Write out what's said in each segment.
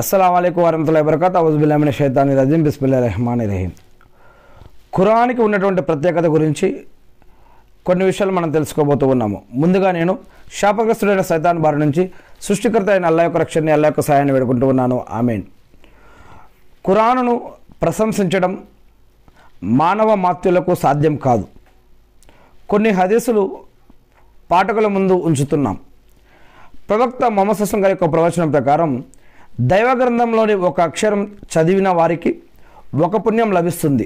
అస్సలం అయికు వరహతుల్లా వరకత్ అవుజుబుల్లామిన షైతాని రజీం బిస్మిల్లా రెహమాన్ రహీం ఖురాన్కి ఉన్నటువంటి ప్రత్యేకత గురించి కొన్ని విషయాలు మనం తెలుసుకోబోతూ ఉన్నాము ముందుగా నేను శాపగ్రస్తుడైన సైతాన్ బారి నుంచి సృష్టికర్త అయిన అల్లా యొక్క రక్షణని అల్లా యొక్క సహాయాన్ని వేడుకుంటూ ఉన్నాను ఆమెన్ ఖురానును ప్రశంసించడం మానవ మాత్యులకు సాధ్యం కాదు కొన్ని హదీసులు పాఠకుల ముందు ఉంచుతున్నాం ప్రవక్త మొహమ్మద్ సస్సం గారి యొక్క ప్రవచనం ప్రకారం దైవ గ్రంథంలోని ఒక అక్షరం చదివిన వారికి ఒక పుణ్యం లభిస్తుంది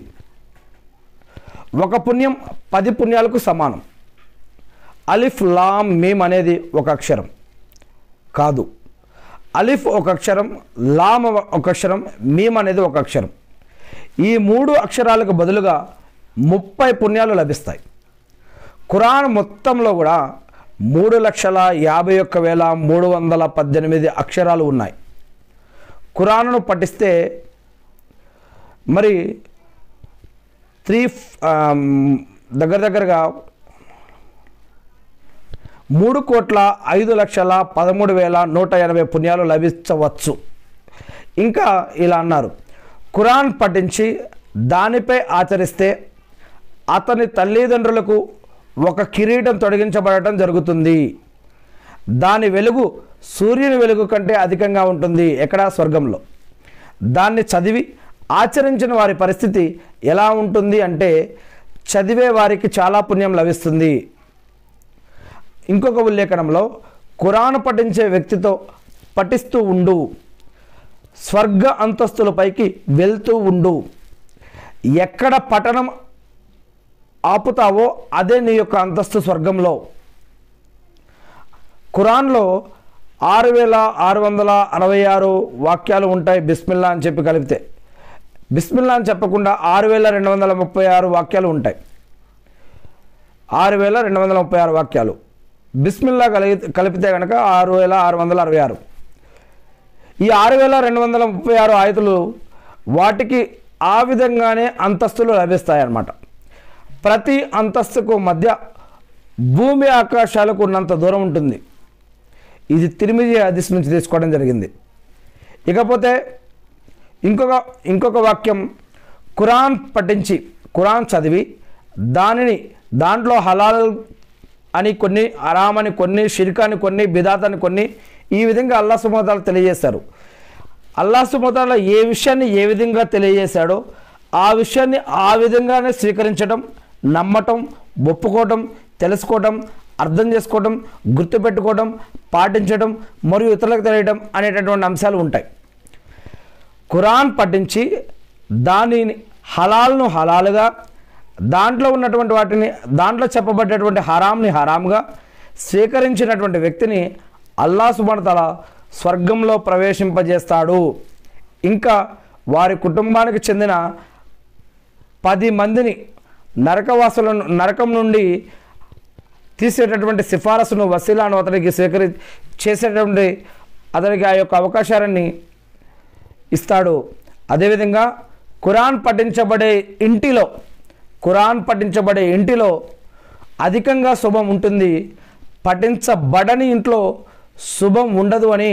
ఒక పుణ్యం పది పుణ్యాలకు సమానం అలిఫ్ లామ్ మీమ్ అనేది ఒక అక్షరం కాదు అలిఫ్ ఒక అక్షరం లామ్ ఒక అక్షరం మీమ్ అనేది ఒక అక్షరం ఈ మూడు అక్షరాలకు బదులుగా ముప్పై పుణ్యాలు లభిస్తాయి ఖురాన్ మొత్తంలో కూడా మూడు లక్షల యాభై ఒక్క వేల మూడు వందల పద్దెనిమిది అక్షరాలు ఉన్నాయి ఖురాన్ను పఠిస్తే మరి త్రీ దగ్గర దగ్గరగా మూడు కోట్ల ఐదు లక్షల పదమూడు వేల నూట ఎనభై పుణ్యాలు లభించవచ్చు ఇంకా ఇలా అన్నారు ఖురాన్ పఠించి దానిపై ఆచరిస్తే అతని తల్లిదండ్రులకు ఒక కిరీటం తొలగించబడటం జరుగుతుంది దాని వెలుగు సూర్యుని వెలుగు కంటే అధికంగా ఉంటుంది ఎక్కడ స్వర్గంలో దాన్ని చదివి ఆచరించిన వారి పరిస్థితి ఎలా ఉంటుంది అంటే చదివే వారికి చాలా పుణ్యం లభిస్తుంది ఇంకొక ఉల్లేఖనంలో ఖురాను పఠించే వ్యక్తితో పఠిస్తూ ఉండు స్వర్గ అంతస్తులపైకి వెళ్తూ ఉండు ఎక్కడ పఠనం ఆపుతావో అదే నీ యొక్క అంతస్తు స్వర్గంలో ఖురాన్లో ఆరు వేల ఆరు వందల అరవై ఆరు వాక్యాలు ఉంటాయి బిస్మిల్లా అని చెప్పి కలిపితే బిస్మిల్లా అని చెప్పకుండా ఆరు వేల రెండు వందల ముప్పై ఆరు వాక్యాలు ఉంటాయి ఆరు వేల రెండు వందల ముప్పై ఆరు వాక్యాలు బిస్మిల్లా కలిగి కలిపితే కనుక ఆరు వేల ఆరు వందల అరవై ఆరు ఈ ఆరు వేల రెండు వందల ముప్పై ఆరు ఆయతులు వాటికి ఆ విధంగానే అంతస్తులు లభిస్తాయి అన్నమాట ప్రతి అంతస్తుకు మధ్య భూమి ఆకాశాలకు ఉన్నంత దూరం ఉంటుంది ఇది తిరిమిది హదీస్ నుంచి తీసుకోవడం జరిగింది ఇకపోతే ఇంకొక ఇంకొక వాక్యం ఖురాన్ పఠించి ఖురాన్ చదివి దానిని దాంట్లో హలాల్ అని కొన్ని అరామ్ అని కొన్ని షిర్క్ అని కొన్ని బిదాత్ అని కొన్ని ఈ విధంగా అల్లా సుమతాలు తెలియజేశారు అల్లా సుమతాల ఏ విషయాన్ని ఏ విధంగా తెలియజేశాడో ఆ విషయాన్ని ఆ విధంగానే స్వీకరించడం నమ్మటం ఒప్పుకోవటం తెలుసుకోవటం అర్థం చేసుకోవడం గుర్తుపెట్టుకోవడం పాటించడం మరియు ఇతరులకు తెలియడం అనేటటువంటి అంశాలు ఉంటాయి ఖురాన్ పఠించి దానిని హలాల్ను హలాలుగా దాంట్లో ఉన్నటువంటి వాటిని దాంట్లో చెప్పబడ్డటువంటి హరాంని హరాంగా స్వీకరించినటువంటి వ్యక్తిని అల్లా సుబడతల స్వర్గంలో ప్రవేశింపజేస్తాడు ఇంకా వారి కుటుంబానికి చెందిన పది మందిని నరకవాసులను నరకం నుండి తీసేటటువంటి సిఫారసును వసీలాను అతనికి స్వీకరి చేసేటటువంటి అతనికి ఆ యొక్క అవకాశాన్ని ఇస్తాడు అదేవిధంగా ఖురాన్ పఠించబడే ఇంటిలో ఖురాన్ పఠించబడే ఇంటిలో అధికంగా శుభం ఉంటుంది పఠించబడని ఇంట్లో శుభం ఉండదు అని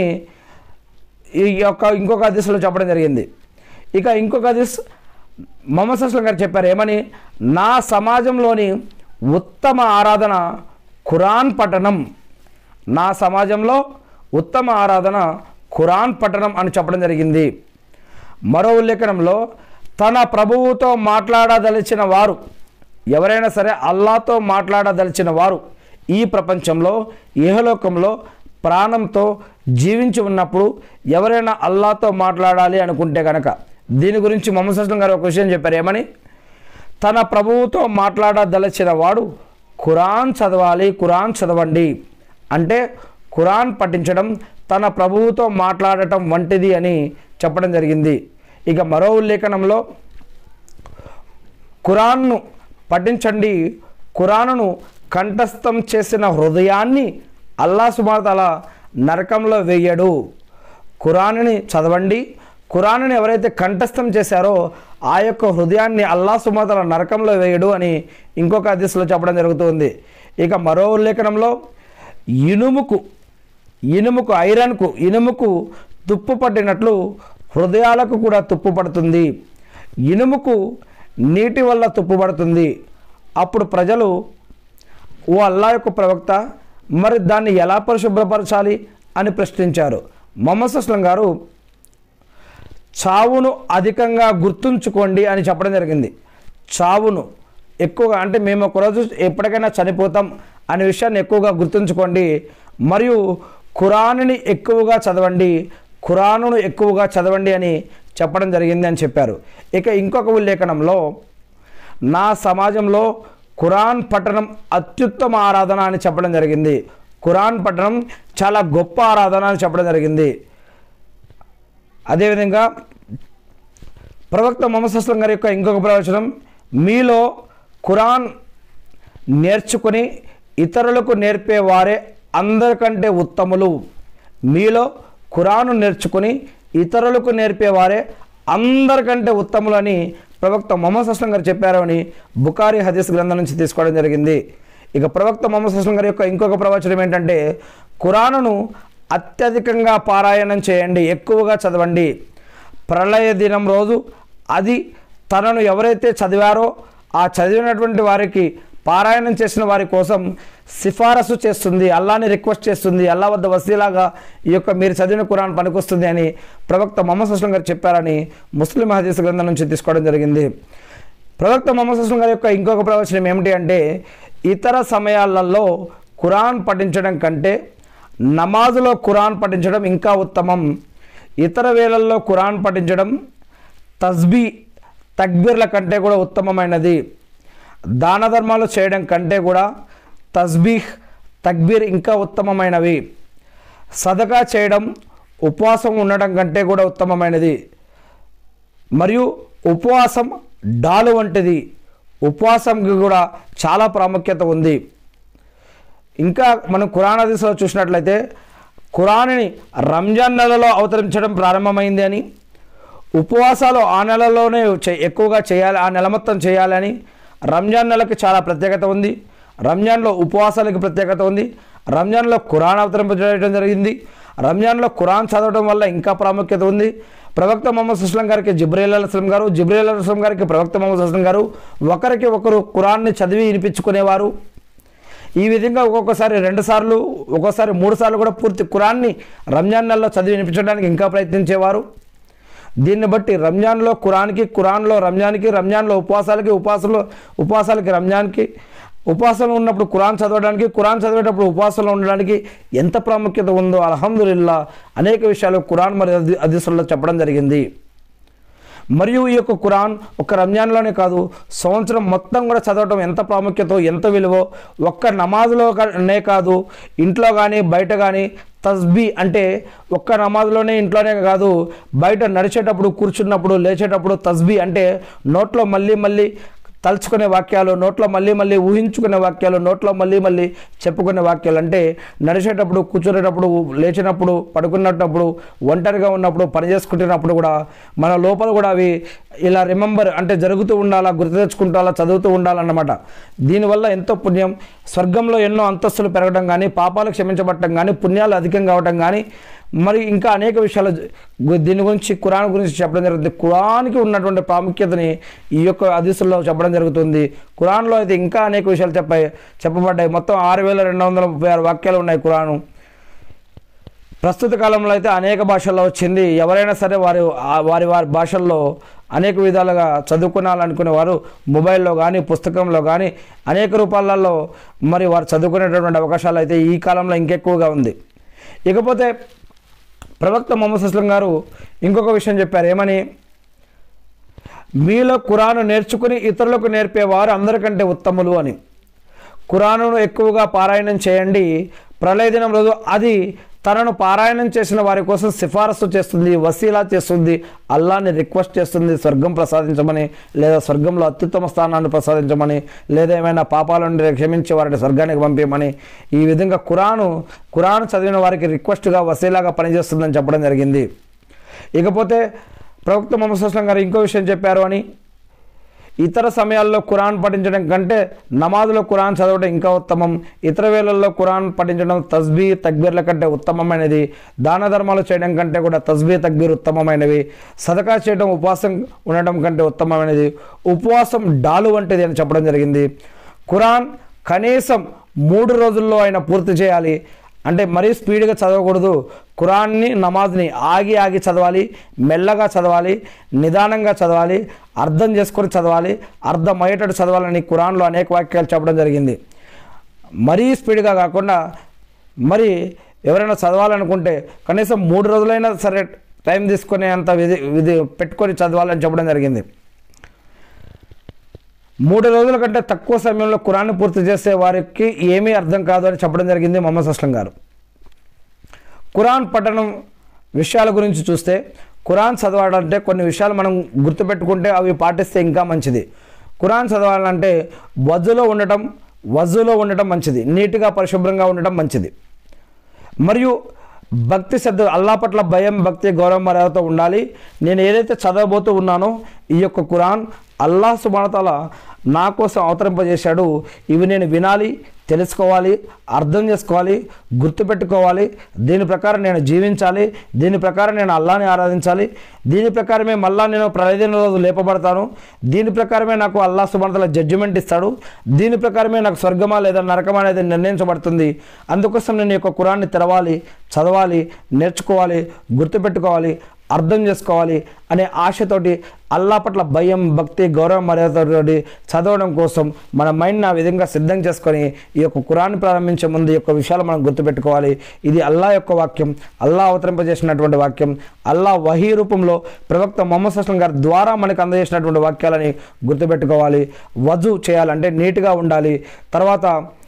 ఈ యొక్క ఇంకొక హదీస్లో చెప్పడం జరిగింది ఇక ఇంకొక హదీస్ మొహమ్మద్ సస్లం గారు చెప్పారు ఏమని నా సమాజంలోని ఉత్తమ ఆరాధన ఖురాన్ పఠనం నా సమాజంలో ఉత్తమ ఆరాధన ఖురాన్ పఠనం అని చెప్పడం జరిగింది మరో ఉల్లేఖనంలో తన ప్రభువుతో మాట్లాడదలిచిన వారు ఎవరైనా సరే అల్లాతో మాట్లాడదలిచిన వారు ఈ ప్రపంచంలో ఇహలోకంలో ప్రాణంతో జీవించి ఉన్నప్పుడు ఎవరైనా అల్లాతో మాట్లాడాలి అనుకుంటే కనుక దీని గురించి మొహమ్మద్ సస్లం గారు ఒక విషయం చెప్పారు ఏమని తన ప్రభువుతో మాట్లాడదలచిన వాడు ఖురాన్ చదవాలి ఖురాన్ చదవండి అంటే ఖురాన్ పఠించడం తన ప్రభువుతో మాట్లాడటం వంటిది అని చెప్పడం జరిగింది ఇక మరో ఉల్లేఖనంలో ఖురాన్ను పఠించండి ఖురానును కంఠస్థం చేసిన హృదయాన్ని అల్లా సుమాతల నరకంలో వేయడు ఖురాన్ని చదవండి ఖురాన్ని ఎవరైతే కంఠస్థం చేశారో ఆ యొక్క హృదయాన్ని అల్లా సుమాతల నరకంలో వేయడు అని ఇంకొక అదిశలో చెప్పడం జరుగుతుంది ఇక మరో ఉల్లేఖనంలో ఇనుముకు ఇనుముకు ఐరన్కు ఇనుముకు తుప్పు పట్టినట్లు హృదయాలకు కూడా తుప్పు పడుతుంది ఇనుముకు నీటి వల్ల తుప్పు పడుతుంది అప్పుడు ప్రజలు ఓ అల్లా యొక్క ప్రవక్త మరి దాన్ని ఎలా పరిశుభ్రపరచాలి అని ప్రశ్నించారు మొహమ్మద్ అస్లం గారు చావును అధికంగా గుర్తుంచుకోండి అని చెప్పడం జరిగింది చావును ఎక్కువగా అంటే మేము ఒకరోజు ఎప్పటికైనా చనిపోతాం అనే విషయాన్ని ఎక్కువగా గుర్తుంచుకోండి మరియు ఖురాన్ని ఎక్కువగా చదవండి ఖురానును ఎక్కువగా చదవండి అని చెప్పడం జరిగింది అని చెప్పారు ఇక ఇంకొక ఉల్లేఖనంలో నా సమాజంలో ఖురాన్ పఠనం అత్యుత్తమ ఆరాధన అని చెప్పడం జరిగింది ఖురాన్ పఠనం చాలా గొప్ప ఆరాధన అని చెప్పడం జరిగింది అదేవిధంగా ప్రవక్త మొహమ్మద్ అస్లం గారి యొక్క ఇంకొక ప్రవచనం మీలో ఖురాన్ నేర్చుకుని ఇతరులకు నేర్పే వారే అందరికంటే ఉత్తములు మీలో ఖురాను నేర్చుకుని ఇతరులకు నేర్పేవారే అందరికంటే ఉత్తములు అని ప్రవక్త మొహమ్మద్ అస్లం గారు చెప్పారు అని బుకారి హదీస్ గ్రంథం నుంచి తీసుకోవడం జరిగింది ఇక ప్రవక్త మొహమ్మద్ అస్లం గారి యొక్క ఇంకొక ప్రవచనం ఏంటంటే ఖురానును అత్యధికంగా పారాయణం చేయండి ఎక్కువగా చదవండి ప్రళయ దినం రోజు అది తనను ఎవరైతే చదివారో ఆ చదివినటువంటి వారికి పారాయణం చేసిన వారి కోసం సిఫారసు చేస్తుంది అల్లాని రిక్వెస్ట్ చేస్తుంది అల్లా వద్ద వసీలాగా ఈ యొక్క మీరు చదివిన ఖురాన్ పనికొస్తుంది అని ప్రవక్త మొహమ్మద్ అస్లం గారు చెప్పారని ముస్లిం హదీస్ గ్రంథం నుంచి తీసుకోవడం జరిగింది ప్రవక్త మొహమ్మద్ అస్లం గారి యొక్క ఇంకొక ప్రవచనం ఏమిటి అంటే ఇతర సమయాలలో ఖురాన్ పఠించడం కంటే నమాజులో ఖురాన్ పఠించడం ఇంకా ఉత్తమం ఇతర వేళల్లో ఖురాన్ పఠించడం తస్బీ తక్బీర్ల కంటే కూడా ఉత్తమమైనది దాన ధర్మాలు చేయడం కంటే కూడా తస్బీహ్ తక్బీర్ ఇంకా ఉత్తమమైనవి సదకా చేయడం ఉపవాసం ఉండడం కంటే కూడా ఉత్తమమైనది మరియు ఉపవాసం డాలు వంటిది ఉపవాసంకి కూడా చాలా ప్రాముఖ్యత ఉంది ఇంకా మనం ఖురాన్ హదీస్లో చూసినట్లయితే ఖురాన్ని రంజాన్ నెలలో అవతరించడం ప్రారంభమైంది అని ఉపవాసాలు ఆ నెలలోనే చే- ఎక్కువగా చేయాలి ఆ నెల మొత్తం చేయాలని రంజాన్ నెలకి చాలా ప్రత్యేకత ఉంది రంజాన్లో ఉపవాసాలకి ప్రత్యేకత ఉంది రంజాన్లో ఖురాన్ అవతరింపజేయడం జరిగింది రంజాన్లో ఖురాన్ చదవడం వల్ల ఇంకా ప్రాముఖ్యత ఉంది ప్రవక్త మొహమ్మద్ సుస్లం గారికి జిబ్రేల్ అస్లం గారు జిబ్రేల్ అస్లం గారికి ప్రవక్త మొహమ్మద్ సుస్లం గారు ఒకరికి ఒకరు ఖురాన్ని చదివి వినిపించుకునేవారు ఈ విధంగా ఒక్కొక్కసారి రెండు సార్లు ఒక్కోసారి మూడు సార్లు కూడా పూర్తి ఖురాన్ని రంజాన్ నెలలో చదివి వినిపించడానికి ఇంకా ప్రయత్నించేవారు దీన్ని బట్టి రంజాన్లో ఖురాన్కి ఖురాన్లో రంజాన్కి రంజాన్లో ఉపవాసాలకి ఉపవాసంలో ఉపవాసాలకి రంజాన్కి ఉపవాసంలో ఉన్నప్పుడు ఖురాన్ చదవడానికి ఖురాన్ చదివేటప్పుడు ఉపవాసంలో ఉండడానికి ఎంత ప్రాముఖ్యత ఉందో అల్హమ్దుల్లా అనేక విషయాలు ఖురాన్ మరియు అది అదిసుల్లో చెప్పడం జరిగింది మరియు ఈ యొక్క ఖురాన్ ఒక రంజాన్లోనే కాదు సంవత్సరం మొత్తం కూడా చదవటం ఎంత ప్రాముఖ్యతో ఎంత విలువో ఒక్క నమాజ్లో నే కాదు ఇంట్లో కానీ బయట కానీ తస్బీ అంటే ఒక్క నమాజ్లోనే ఇంట్లోనే కాదు బయట నడిచేటప్పుడు కూర్చున్నప్పుడు లేచేటప్పుడు తస్బీ అంటే నోట్లో మళ్ళీ మళ్ళీ తలుచుకునే వాక్యాలు నోట్లో మళ్ళీ మళ్ళీ ఊహించుకునే వాక్యాలు నోట్లో మళ్ళీ మళ్ళీ చెప్పుకునే వాక్యాలు అంటే నడిచేటప్పుడు కూర్చునేటప్పుడు లేచినప్పుడు పడుకున్నప్పుడు ఒంటరిగా ఉన్నప్పుడు పని చేసుకుంటున్నప్పుడు కూడా మన లోపల కూడా అవి ఇలా రిమెంబర్ అంటే జరుగుతూ ఉండాలా గుర్తు తెచ్చుకుంటాలా చదువుతూ ఉండాలన్నమాట దీనివల్ల ఎంతో పుణ్యం స్వర్గంలో ఎన్నో అంతస్తులు పెరగడం కానీ పాపాలు క్షమించబడటం కానీ పుణ్యాలు అధికంగా అవటం కానీ మరి ఇంకా అనేక విషయాలు గు- దీని గురించి ఖురాన్ గురించి చెప్పడం జరుగుతుంది ఖురాన్కి ఉన్నటువంటి ప్రాముఖ్యతని ఈ యొక్క హదీసుల్లో చెప్పడం జరుగుతుంది ఖురాన్లో అయితే ఇంకా అనేక విషయాలు చెప్పాయి చెప్పబడ్డాయి మొత్తం ఆరు వేల రెండు వందల ముప్పై ఆరు వాక్యాలు ఉన్నాయి ఖురాను ప్రస్తుత కాలంలో అయితే అనేక భాషల్లో వచ్చింది ఎవరైనా సరే వారి ఆ వారి వారి భాషల్లో అనేక విధాలుగా చదువుకోవాలనుకునే వారు మొబైల్లో కానీ పుస్తకంలో కానీ అనేక రూపాలలో మరి వారు చదువుకునేటటువంటి అవకాశాలు అయితే ఈ కాలంలో ఇంకెక్కువగా ఉంది ఇకపోతే ప్రవక్త మొహమ్మద్ అస్లం గారు ఇంకొక విషయం చెప్పారు ఏమని మీలో ఖురాను నేర్చుకుని ఇతరులకు నేర్పేవారు అందరికంటే ఉత్తములు అని ఖురానును ఎక్కువగా పారాయణం చేయండి ప్రళయ దినం రోజు అది తనను పారాయణం చేసిన వారి కోసం సిఫారసు చేస్తుంది వసీలా చేస్తుంది అల్లాని రిక్వెస్ట్ చేస్తుంది స్వర్గం ప్రసాదించమని లేదా స్వర్గంలో అత్యుత్తమ స్థానాన్ని ప్రసాదించమని లేదా ఏమైనా పాపాలను క్షమించి వారిని స్వర్గానికి పంపించమని ఈ విధంగా ఖురాను ఖురాను చదివిన వారికి రిక్వెస్ట్గా వసీలాగా పనిచేస్తుందని చెప్పడం జరిగింది ఇకపోతే ప్రవక్త మొహమ్మద్ సుస్లం గారు ఇంకో విషయం చెప్పారు అని ఇతర సమయాల్లో ఖురాన్ పఠించడం కంటే నమాజులో ఖురాన్ చదవడం ఇంకా ఉత్తమం ఇతర వేళల్లో ఖురాన్ పఠించడం తస్బీ తక్బీర్ల కంటే ఉత్తమమైనది దాన ధర్మాలు చేయడం కంటే కూడా తస్బీ తక్బీర్ ఉత్తమమైనవి సదకా చేయడం ఉపవాసం ఉండడం కంటే ఉత్తమమైనది ఉపవాసం డాలు వంటిది అని చెప్పడం జరిగింది ఖురాన్ కనీసం మూడు రోజుల్లో అయినా పూర్తి చేయాలి అంటే మరీ స్పీడ్గా చదవకూడదు ఖురాన్ని నమాజ్ని ఆగి ఆగి చదవాలి మెల్లగా చదవాలి నిదానంగా చదవాలి అర్థం చేసుకొని చదవాలి అర్థమయ్యేటట్టు చదవాలని ఖురాన్లో అనేక వాక్యాలు చెప్పడం జరిగింది మరీ స్పీడ్గా కాకుండా మరి ఎవరైనా చదవాలనుకుంటే కనీసం మూడు రోజులైనా సరే టైం తీసుకునే అంత విధి విధి పెట్టుకొని చదవాలని చెప్పడం జరిగింది మూడు రోజుల కంటే తక్కువ సమయంలో ఖురాన్ని పూర్తి చేసే వారికి ఏమీ అర్థం కాదు అని చెప్పడం జరిగింది మొహమ్మద్ అస్లం గారు ఖురాన్ పఠనం విషయాల గురించి చూస్తే ఖురాన్ చదవాలంటే కొన్ని విషయాలు మనం గుర్తుపెట్టుకుంటే అవి పాటిస్తే ఇంకా మంచిది ఖురాన్ చదవాలంటే వజులో ఉండటం వజులో ఉండటం మంచిది నీట్గా పరిశుభ్రంగా ఉండటం మంచిది మరియు భక్తి శ్రద్ధ అల్లా పట్ల భయం భక్తి గౌరవం మర్యాదతో ఉండాలి నేను ఏదైతే చదవబోతూ ఉన్నానో ఈ యొక్క ఖురాన్ అల్లాహ్ సుబానతల నా కోసం అవతరింపజేశాడు ఇవి నేను వినాలి తెలుసుకోవాలి అర్థం చేసుకోవాలి గుర్తుపెట్టుకోవాలి దీని ప్రకారం నేను జీవించాలి దీని ప్రకారం నేను అల్లాని ఆరాధించాలి దీని ప్రకారమే మళ్ళా నేను ప్రళయదిన రోజు లేపబడతాను దీని ప్రకారమే నాకు అల్లా సుబంతల జడ్జిమెంట్ ఇస్తాడు దీని ప్రకారమే నాకు స్వర్గమా లేదా నరకమా అనేది నిర్ణయించబడుతుంది అందుకోసం నేను ఈ యొక్క కురాన్ని తెరవాలి చదవాలి నేర్చుకోవాలి గుర్తుపెట్టుకోవాలి అర్థం చేసుకోవాలి అనే ఆశతోటి అల్లా పట్ల భయం భక్తి గౌరవ మర్యాదతోటి చదవడం కోసం మన మైండ్ని ఆ విధంగా సిద్ధం చేసుకొని ఈ యొక్క కురాన్ని ప్రారంభించే ముందు ఈ యొక్క విషయాలు మనం గుర్తుపెట్టుకోవాలి ఇది అల్లా యొక్క వాక్యం అల్లా అవతరింపజేసినటువంటి వాక్యం అల్లా వహీ రూపంలో ప్రవక్త మొహమ్మద్ అస్లం గారి ద్వారా మనకు అందజేసినటువంటి వాక్యాలని గుర్తుపెట్టుకోవాలి వజు చేయాలంటే నీట్గా ఉండాలి తర్వాత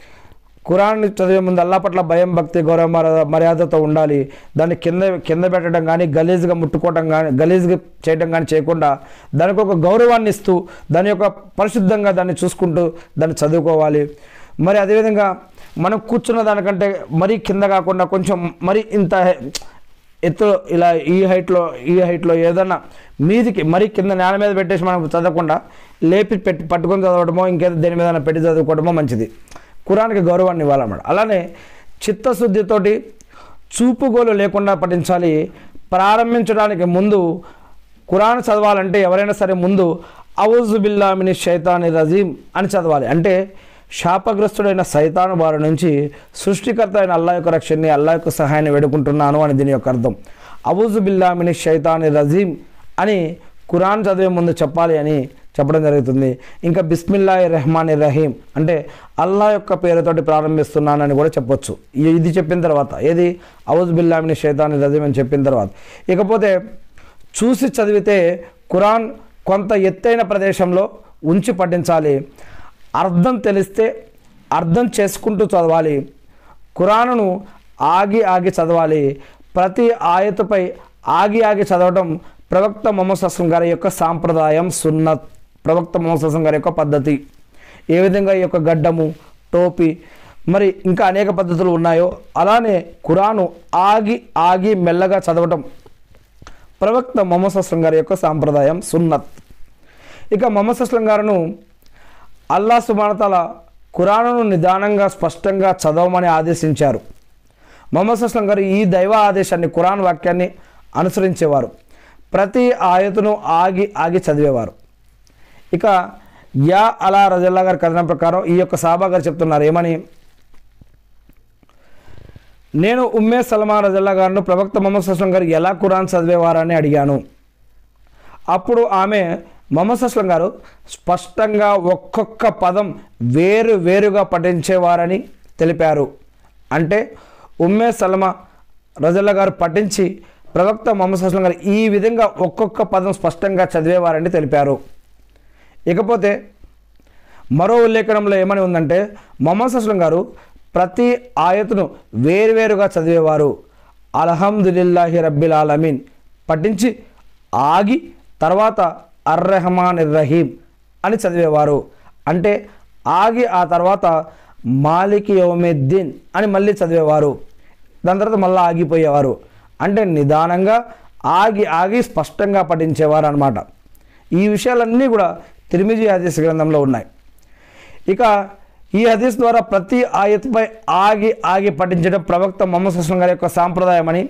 ఖురాన్ చదివే ముందు అల్లా పట్ల భయం భక్తి గౌరవ మర్యాద- మర్యాదతో ఉండాలి దాన్ని కింద కింద పెట్టడం కానీ గలీజ్గా ముట్టుకోవటం కానీ గలీజ్గా చేయడం కానీ చేయకుండా దానికి ఒక గౌరవాన్ని ఇస్తూ దాని యొక్క పరిశుద్ధంగా దాన్ని చూసుకుంటూ దాన్ని చదువుకోవాలి మరి అదేవిధంగా మనం కూర్చున్న దానికంటే మరీ కింద కాకుండా కొంచెం మరి ఇంత ఎత్తు ఇలా ఈ హైట్లో ఈ హైట్లో ఏదన్నా మీదికి మరీ కింద నేల మీద పెట్టేసి మనం చదవకుండా లేపి పెట్టి పట్టుకొని చదవడమో ఇంకేదో దేని మీద పెట్టి చదువుకోవడమో మంచిది కురానికి గౌరవాన్ని ఇవ్వాలన్నమాట అలానే చిత్తశుద్ధితోటి చూపుగోలు లేకుండా పఠించాలి ప్రారంభించడానికి ముందు ఖురాన్ చదవాలంటే ఎవరైనా సరే ముందు అవుజు బిల్లామిని శైతాని రజీం అని చదవాలి అంటే శాపగ్రస్తుడైన సైతాను బారి నుంచి సృష్టికర్త అయిన అల్లా యొక్క రక్షణని అల్లా యొక్క సహాయాన్ని వేడుకుంటున్నాను అని దీని యొక్క అర్థం అవుజు బిల్లామిని శైతాని రజీం అని ఖురాన్ చదివే ముందు చెప్పాలి అని చెప్పడం జరుగుతుంది ఇంకా బిస్మిల్లా రెహమాన్ రహీం అంటే అల్లా యొక్క పేరుతోటి ప్రారంభిస్తున్నానని కూడా చెప్పొచ్చు ఇ- ఇది చెప్పిన తర్వాత ఏది అవుజ్ బిల్లామిని శైతాని రజీం అని చెప్పిన తర్వాత ఇకపోతే చూసి చదివితే ఖురాన్ కొంత ఎత్తైన ప్రదేశంలో ఉంచి పఠించాలి అర్థం తెలిస్తే అర్థం చేసుకుంటూ చదవాలి ఖురానును ఆగి ఆగి చదవాలి ప్రతి ఆయతపై ఆగి ఆగి చదవడం ప్రవక్త మొహమ్మద్ అస్లం గారి యొక్క సాంప్రదాయం సున్నత్ ప్రవక్త మొహమ్మద్ అస్లం గారి యొక్క పద్ధతి ఏ విధంగా ఈ యొక్క గడ్డము టోపీ మరి ఇంకా అనేక పద్ధతులు ఉన్నాయో అలానే ఖురాను ఆగి ఆగి మెల్లగా చదవటం ప్రవక్త మొహమ్మద్ అస్లం గారి యొక్క సాంప్రదాయం సున్నత్ ఇక మొహమ్మద్ అస్లం గారును అల్లా సుబానతల ఖురానును నిదానంగా స్పష్టంగా చదవమని ఆదేశించారు మొహమ్మద్ అస్లం గారు ఈ దైవ ఆదేశాన్ని ఖురాన్ వాక్యాన్ని అనుసరించేవారు ప్రతి ఆయతును ఆగి ఆగి చదివేవారు ఇక యా అలా రజల్లా గారి కథనం ప్రకారం ఈ యొక్క సాబా గారు చెప్తున్నారు ఏమని నేను ఉమ్మే సల్మా రజల్లా గారిను ప్రవక్త మొహమ్మద్ అస్లం గారు ఎలా ఖురాన్ చదివేవారని అడిగాను అప్పుడు ఆమె మొహమ్మద్ అస్లం గారు స్పష్టంగా ఒక్కొక్క పదం వేరు వేరుగా పఠించేవారని తెలిపారు అంటే ఉమ్మే సల్మా రజల్లా గారు పఠించి ప్రవక్త మొహమ్మద్ అస్లం గారు ఈ విధంగా ఒక్కొక్క పదం స్పష్టంగా చదివేవారని తెలిపారు ఇకపోతే మరో ఉల్లేఖనంలో ఏమని ఉందంటే మొహమ్మద్ అస్లం గారు ప్రతి ఆయతును వేరువేరుగా చదివేవారు అల్హమ్దులిల్లాహి రబ్బిల్ ఆలమీన్ పఠించి ఆగి తర్వాత అర్రహమాన్ రహీం అని చదివేవారు అంటే ఆగి ఆ తర్వాత మాలికి యౌమిద్దీన్ అని మళ్ళీ చదివేవారు దాని తర్వాత మళ్ళీ ఆగిపోయేవారు అంటే నిదానంగా ఆగి ఆగి స్పష్టంగా పఠించేవారు అనమాట ఈ విషయాలన్నీ కూడా తిరిమిజీ హదీస్ గ్రంథంలో ఉన్నాయి ఇక ఈ హదీస్ ద్వారా ప్రతి ఆయత్పై ఆగి ఆగి పఠించడం ప్రవక్త మొహమ్మద్ సుస్లం గారి యొక్క సాంప్రదాయం అని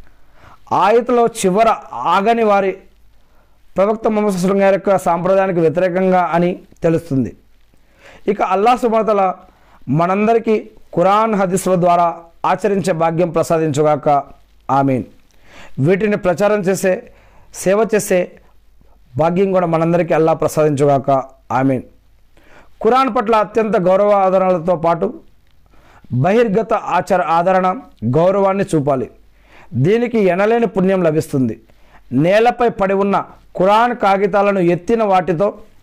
ఆయతలో చివర ఆగని వారి ప్రవక్త మొహమ్మద్ సుస్లం గారి యొక్క సాంప్రదాయానికి వ్యతిరేకంగా అని తెలుస్తుంది ఇక అల్లా సుబాతల మనందరికీ ఖురాన్ హదీసుల ద్వారా ఆచరించే భాగ్యం ప్రసాదించుగాక ఆమీన్ వీటిని ప్రచారం చేసే సేవ చేసే భాగ్యం కూడా మనందరికీ అల్లా ప్రసాదించుగాక ఆమీన్ ఖురాన్ పట్ల అత్యంత గౌరవ ఆదరణలతో పాటు బహిర్గత ఆచార ఆదరణ గౌరవాన్ని చూపాలి దీనికి ఎనలేని పుణ్యం లభిస్తుంది నేలపై పడి ఉన్న ఖురాన్ కాగితాలను ఎత్తిన వాటితో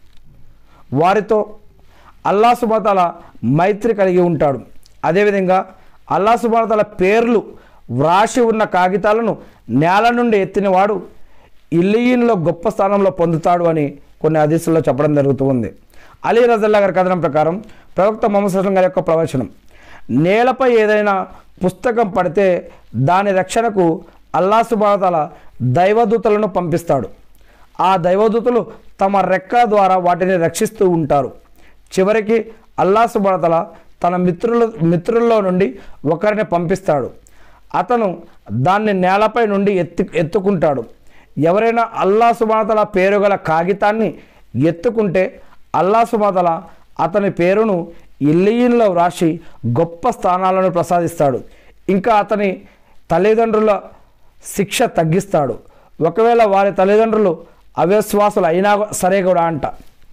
వారితో అల్లా సుబాతాల మైత్రి కలిగి ఉంటాడు అదేవిధంగా అల్లా సుబాతాల పేర్లు వ్రాసి ఉన్న కాగితాలను నేల నుండి ఎత్తినవాడు ఇల్లియన్లో గొప్ప స్థానంలో పొందుతాడు అని కొన్ని హదీసుల్లో చెప్పడం జరుగుతూ ఉంది అలీ రజల్లా గారి కథనం ప్రకారం ప్రవక్త మొహమ్మద్ సల్లం గారి యొక్క ప్రవచనం నేలపై ఏదైనా పుస్తకం పడితే దాని రక్షణకు అల్లా సుబాతాల దైవదూతలను పంపిస్తాడు ఆ దైవదూతలు తమ రెక్క ద్వారా వాటిని రక్షిస్తూ ఉంటారు చివరికి అల్లా సుబాతల తన మిత్రుల మిత్రుల్లో నుండి ఒకరిని పంపిస్తాడు అతను దాన్ని నేలపై నుండి ఎత్తి ఎత్తుకుంటాడు ఎవరైనా అల్లా సుబాతల పేరు గల కాగితాన్ని ఎత్తుకుంటే అల్లా సుబాతల అతని పేరును ఇల్లియన్లో వ్రాసి గొప్ప స్థానాలను ప్రసాదిస్తాడు ఇంకా అతని తల్లిదండ్రుల శిక్ష తగ్గిస్తాడు ఒకవేళ వారి తల్లిదండ్రులు అవిశ్వాసులు అయినా సరే కూడా అంట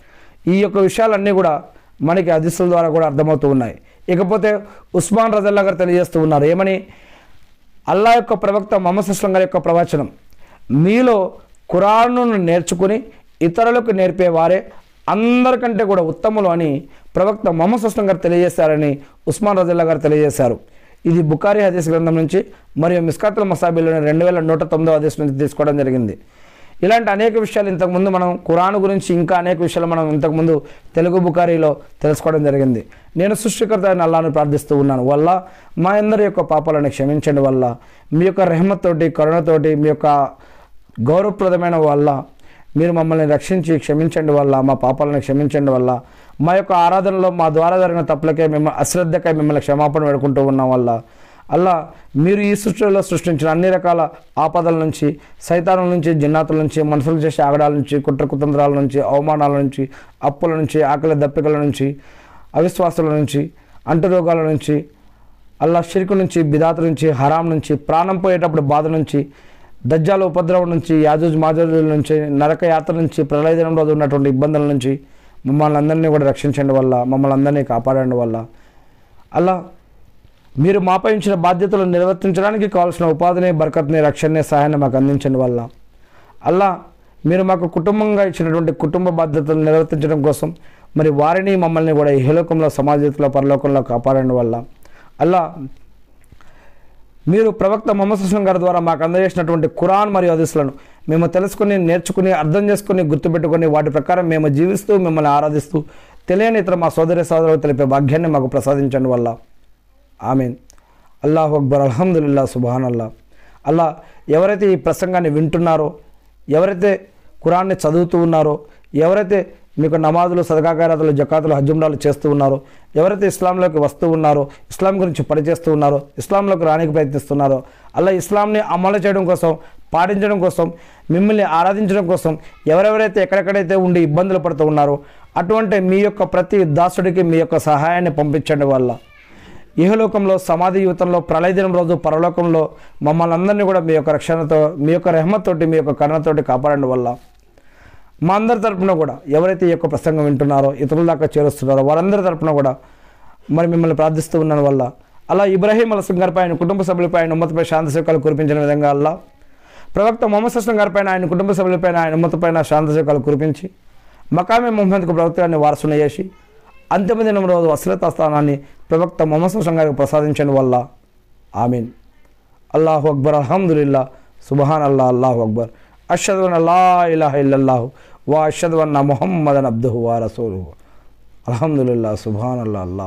ఈ యొక్క విషయాలన్నీ కూడా మనకి హదీసుల ద్వారా కూడా అర్థమవుతూ ఉన్నాయి ఇకపోతే ఉస్మాన్ రజల్లా గారు తెలియజేస్తూ ఉన్నారు ఏమని అల్లా యొక్క ప్రవక్త మొహమ్మద్ అస్లం గారి యొక్క ప్రవచనం మీలో ఖురాన్ను నేర్చుకుని ఇతరులకు నేర్పేవారే అందరికంటే కూడా ఉత్తములు అని ప్రవక్త మొహమ్మద్ అస్లం గారు తెలియజేశారని ఉస్మాన్ రజల్లా గారు తెలియజేశారు ఇది బుకారి హదీస్ గ్రంథం నుంచి మరియు మిస్కాతుల్ మసాబీలోని రెండు వేల నూట తొమ్మిదో హదీస్ నుంచి తీసుకోవడం జరిగింది ఇలాంటి అనేక విషయాలు ఇంతకుముందు మనం ఖురాన్ గురించి ఇంకా అనేక విషయాలు మనం ఇంతకుముందు తెలుగు బుకారీలో తెలుసుకోవడం జరిగింది నేను సృష్టికర్త అయిన అల్లాను ప్రార్థిస్తూ ఉన్నాను వల్ల మా అందరి యొక్క పాపాలను క్షమించండి వల్ల మీ యొక్క రెహమత్తోటి కరుణతోటి మీ యొక్క గౌరవప్రదమైన వల్ల మీరు మమ్మల్ని రక్షించి క్షమించండి వల్ల మా పాపాలను క్షమించండి వల్ల మా యొక్క ఆరాధనలో మా ద్వారా జరిగిన తప్పులకే మిమ్మల్ని అశ్రద్ధకై మిమ్మల్ని క్షమాపణ పెడుకుంటూ ఉన్నాం వల్ల అల్లా మీరు ఈ సృష్టిలో సృష్టించిన అన్ని రకాల ఆపదల నుంచి సైతానం నుంచి జిన్నాతుల నుంచి మనుషులు చేసే ఆగడాల నుంచి కుట్ర కుతంత్రాల నుంచి అవమానాల నుంచి అప్పుల నుంచి ఆకలి దప్పికల నుంచి అవిశ్వాసాల నుంచి అంటురోగాల నుంచి అల్లా షిరుకు నుంచి బిదాత నుంచి హరాం నుంచి ప్రాణం పోయేటప్పుడు బాధ నుంచి దజ్జాల ఉపద్రవం నుంచి యాజూజ్ మాజూజుల నుంచి నరక యాత్ర నుంచి ప్రళయ దినం రోజు ఉన్నటువంటి ఇబ్బందుల నుంచి మమ్మల్ని అందరినీ కూడా రక్షించండి వల్ల మమ్మల్ని అందరినీ కాపాడండి వల్ల అలా మీరు మాపై ఉంచిన బాధ్యతలు నిర్వర్తించడానికి కావాల్సిన ఉపాధిని బరకత్ని రక్షణని సహాయాన్ని మాకు అందించండి వల్ల అల్లా మీరు మాకు కుటుంబంగా ఇచ్చినటువంటి కుటుంబ బాధ్యతలు నిర్వర్తించడం కోసం మరి వారిని మమ్మల్ని కూడా ఈ హేలోకంలో సమాజంలో పరలోకంలో కాపాడండి వల్ల అల్లా మీరు ప్రవక్త మొహమ్మద్ సుస్లం గారి ద్వారా మాకు అందజేసినటువంటి ఖురాన్ మరియు హదీసులను మేము తెలుసుకుని నేర్చుకుని అర్థం చేసుకుని గుర్తుపెట్టుకొని వాటి ప్రకారం మేము జీవిస్తూ మిమ్మల్ని ఆరాధిస్తూ తెలియని ఇతర మా సోదరి సోదరులు తెలిపే భాగ్యాన్ని మాకు ప్రసాదించండి వల్ల ఆమీన్ అల్లాహు అక్బర్ అల్హమ్దుల్లా సుబాన్ అల్లా అల్లా ఎవరైతే ఈ ప్రసంగాన్ని వింటున్నారో ఎవరైతే ఖురాన్ని చదువుతూ ఉన్నారో ఎవరైతే మీకు నమాజులు సదకాకారాతులు జకాతులు హజ్జుమ్రాలు చేస్తూ ఉన్నారో ఎవరైతే ఇస్లాంలోకి వస్తూ ఉన్నారో ఇస్లాం గురించి పనిచేస్తూ ఉన్నారో ఇస్లాంలోకి రానికి ప్రయత్నిస్తున్నారో అలా ఇస్లాంని అమలు చేయడం కోసం పాటించడం కోసం మిమ్మల్ని ఆరాధించడం కోసం ఎవరెవరైతే ఎక్కడెక్కడైతే ఉండి ఇబ్బందులు పడుతూ ఉన్నారో అటువంటి మీ యొక్క ప్రతి దాసుడికి మీ యొక్క సహాయాన్ని పంపించండి వల్ల ఇహలోకంలో సమాధి యువతంలో ప్రళయ దినం రోజు పరలోకంలో మమ్మల్ని అందరినీ కూడా మీ యొక్క రక్షణతో మీ యొక్క రెహమతోటి మీ యొక్క కరుణతోటి కాపాడండి వల్ల మా అందరి తరపున కూడా ఎవరైతే ఈ యొక్క ప్రసంగం వింటున్నారో ఇతరుల దాకా చేరుస్తున్నారో వారందరి తరపున కూడా మరి మిమ్మల్ని ప్రార్థిస్తూ ఉన్నాను వల్ల అలా ఇబ్రాహీం అలసం గారిపై ఆయన కుటుంబ సభ్యులపై ఆయన ఉమ్మతపై శాంతి సేవకాలు కురిపించిన విధంగా అల్లా ప్రవక్త మొహమ్మద్ సస్లం గారిపైన ఆయన కుటుంబ సభ్యులపైన ఆయన ఉమ్మతపైన శాంతి సేవకాలు కురిపించి మకామే మొహమ్మద్కు ప్రభుత్వాన్ని వారసున చేసి అంతిమ దినం రోజు అశ్రత స్థానాన్ని ప్రవక్త మొహమ్మద్ సస్లం గారికి ప్రసాదించడం వల్ల ఆమీన్ అల్లాహు అక్బర్ అల్హమ్దుల్లా సుబహాన్ అల్లా అల్లాహు అక్బర్ అషద్ అన్ అల్లా ఇలాహ ఇల్లల్లాహు వా అషద్ అన్న ముహమ్మదన్ అబ్దుహు వా రసూలుహు అల్హమ్దుల్లా సుబహాన్ అల్లా అల్లా